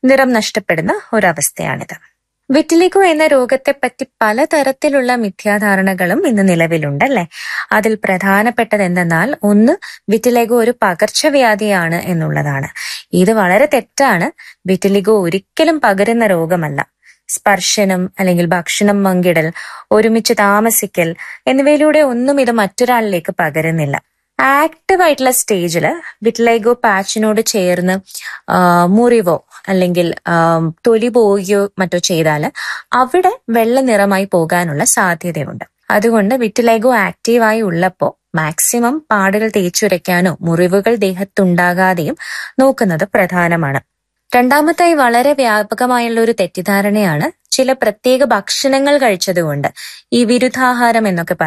നിറം നഷ്ടപ്പെടുന്ന ഒരവസ്ഥയാണിത് വിറ്റിലിഗോ എന്ന രോഗത്തെപ്പറ്റി പലതരത്തിലുള്ള മിഥ്യാധാരണകളും ഇന്ന് നിലവിലുണ്ടല്ലേ അതിൽ പ്രധാനപ്പെട്ടത് എന്തെന്നാൽ ഒന്ന് വിറ്റിലിഗോ ഒരു പകർച്ചവ്യാധിയാണ് എന്നുള്ളതാണ് ഇത് വളരെ തെറ്റാണ് വിറ്റിലിഗോ ഒരിക്കലും പകരുന്ന രോഗമല്ല സ്പർശനം അല്ലെങ്കിൽ ഭക്ഷണം പങ്കിടൽ ഒരുമിച്ച് താമസിക്കൽ എന്നിവയിലൂടെ ഒന്നും ഇത് മറ്റൊരാളിലേക്ക് പകരുന്നില്ല ആക്റ്റീവ് ആയിട്ടുള്ള സ്റ്റേജിൽ വിറ്റ്ലൈഗോ പാച്ചിനോട് ചേർന്ന് ആ, മുറിവോ അല്ലെങ്കിൽ ആ, തൊലി പോവുകയോ മറ്റോ ചെയ്താൽ അവിടെ വെള്ള നിറമായി പോകാനുള്ള സാധ്യതയുണ്ട് അതുകൊണ്ട് വിറ്റിലൈഗോ ആക്റ്റീവായി ഉള്ളപ്പോൾ മാക്സിമം പാടുകൾ തേച്ചുരയ്ക്കാനോ മുറിവുകൾ ദേഹത്തുണ്ടാകാതെയും നോക്കുന്നത് പ്രധാനമാണ് രണ്ടാമത്തായി വളരെ വ്യാപകമായുള്ള ഒരു തെറ്റിദ്ധാരണയാണ് ചില പ്രത്യേക ഭക്ഷണങ്ങൾ കഴിച്ചതുകൊണ്ട് ഈ വിരുദ്ധാഹാരം എന്നൊക്കെ